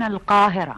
القاهرة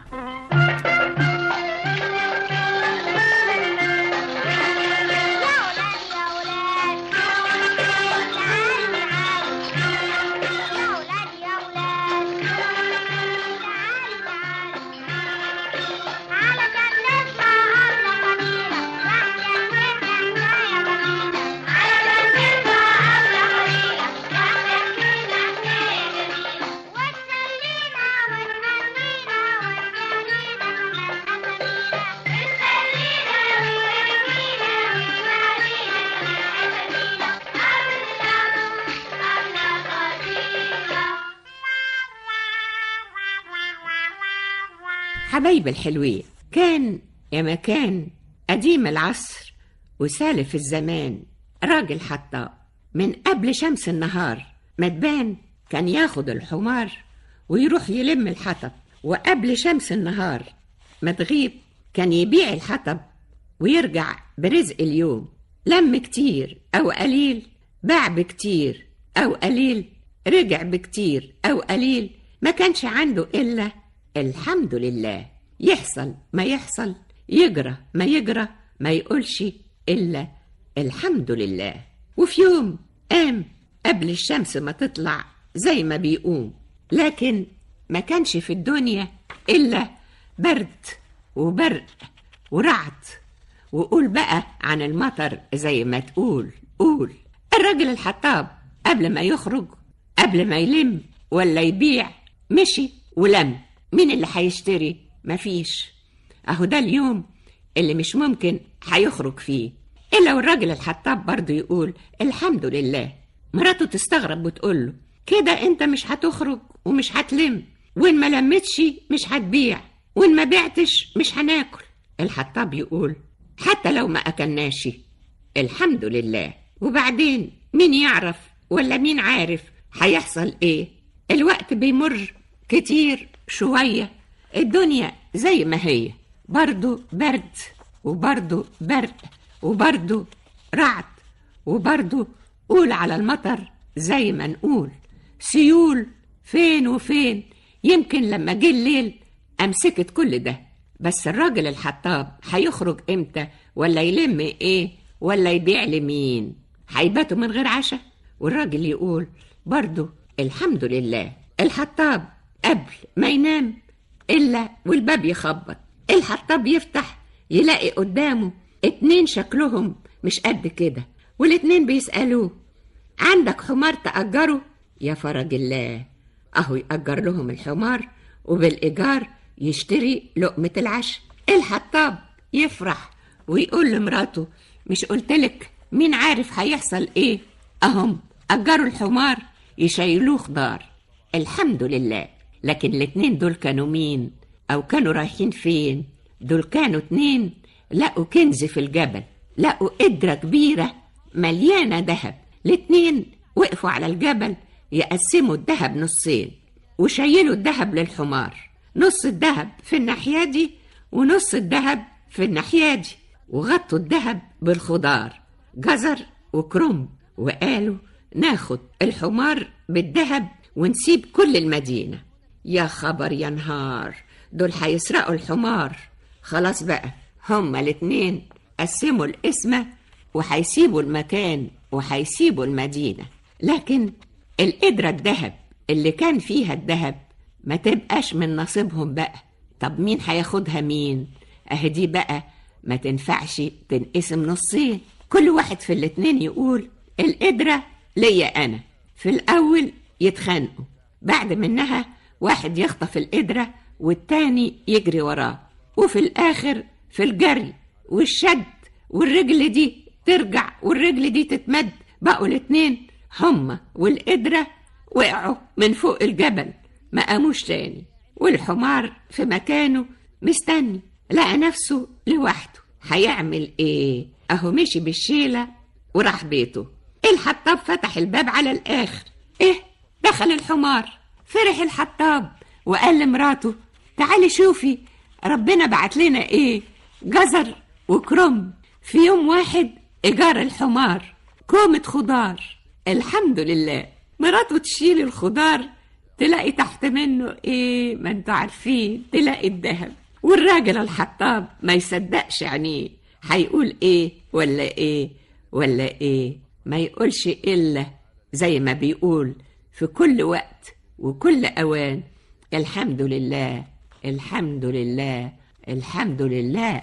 حبايب الحلوين كان يا مكان قديم العصر وسالف الزمان راجل حطاب من قبل شمس النهار ما تبان كان ياخد الحمار ويروح يلم الحطب وقبل شمس النهار ما تغيب كان يبيع الحطب ويرجع برزق اليوم لم كتير أو قليل باع بكتير أو قليل رجع بكتير أو قليل ما كانش عنده إلا الحمد لله يحصل ما يحصل يجرى ما يجرى ما يقولش إلا الحمد لله وفي يوم قام قبل الشمس ما تطلع زي ما بيقوم لكن ما كانش في الدنيا إلا برد وبرق ورعد وقول بقى عن المطر زي ما تقول قول الراجل الحطاب قبل ما يخرج قبل ما يلم ولا يبيع مشي ولم مين اللي هيشتري مفيش اهو ده اليوم اللي مش ممكن هيخرج فيه الا والراجل الحطاب برضه يقول الحمد لله مراته تستغرب وتقول له كده انت مش هتخرج ومش هتلم وان ما لمتش مش هتبيع وان ما بعتش مش هناكل الحطاب يقول حتى لو ما اكلناش الحمد لله وبعدين مين يعرف ولا مين عارف هيحصل ايه الوقت بيمر كتير شوية الدنيا زي ما هي برضو برد وبرضو برق وبرضو رعد وبرضو قول على المطر زي ما نقول سيول فين وفين يمكن لما جه الليل أمسكت كل ده بس الراجل الحطاب هيخرج امتى ولا يلم ايه ولا يبيع لمين هيباتوا من غير عشاء والراجل يقول برضو الحمد لله الحطاب قبل ما ينام إلا والباب يخبط الحطاب يفتح يلاقي قدامه اتنين شكلهم مش قد كده والاتنين بيسألوه عندك حمار تأجره يا فرج الله أهو يأجر لهم الحمار وبالإيجار يشتري لقمة العشاء الحطاب يفرح ويقول لمراته مش قلتلك مين عارف هيحصل ايه اهم أجروا الحمار يشيلوه خضار الحمد لله لكن الاتنين دول كانوا مين أو كانوا رايحين فين دول كانوا اتنين لقوا كنز في الجبل لقوا قدرة كبيرة مليانة ذهب الاتنين وقفوا على الجبل يقسموا الذهب نصين وشيلوا الذهب للحمار نص الذهب في الناحية دي ونص الذهب في الناحية دي وغطوا الذهب بالخضار جزر وكرنب وقالوا ناخد الحمار بالذهب ونسيب كل المدينة يا خبر يا نهار دول هيسرقوا الحمار خلاص بقى هما الاتنين قسموا القسمة وهيسيبوا المكان وهيسيبوا المدينة لكن القدرة الذهب اللي كان فيها الذهب ما تبقاش من نصيبهم بقى طب مين هياخدها مين اهي دي بقى ما تنفعش تنقسم نصين كل واحد في الاتنين يقول القدرة ليا أنا في الأول يتخانقوا بعد منها واحد يخطف القدرة والتاني يجري وراه وفي الآخر في الجري والشد والرجل دي ترجع والرجل دي تتمد بقوا الاتنين هما والقدرة وقعوا من فوق الجبل ما قاموش تاني والحمار في مكانه مستني لقى نفسه لوحده هيعمل ايه اهو مشي بالشيلة وراح بيته الحطاب فتح الباب على الاخر ايه دخل الحمار فرح الحطاب وقال لمراته تعالي شوفي ربنا بعت لنا ايه جزر وكرنب في يوم واحد ايجار الحمار كومة خضار الحمد لله مراته تشيل الخضار تلاقي تحت منه ايه ما انتوا عارفين تلاقي الذهب والراجل الحطاب ما يصدقش عينيه هيقول ايه ولا ايه ولا ايه ما يقولش الا زي ما بيقول في كل وقت وكل اوان الحمد لله الحمد لله الحمد لله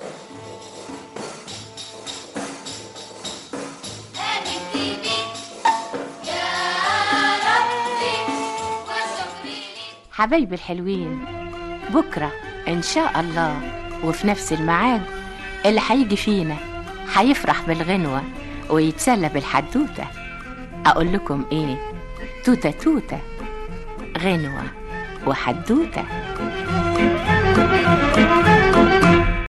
حبايبي الحلوين بكرة إن شاء الله وفي نفس الميعاد اللي هيجي فينا هيفرح بالغنوة ويتسلى بالحدوتة أقول لكم إيه توتة توتة غنوة وحدوتة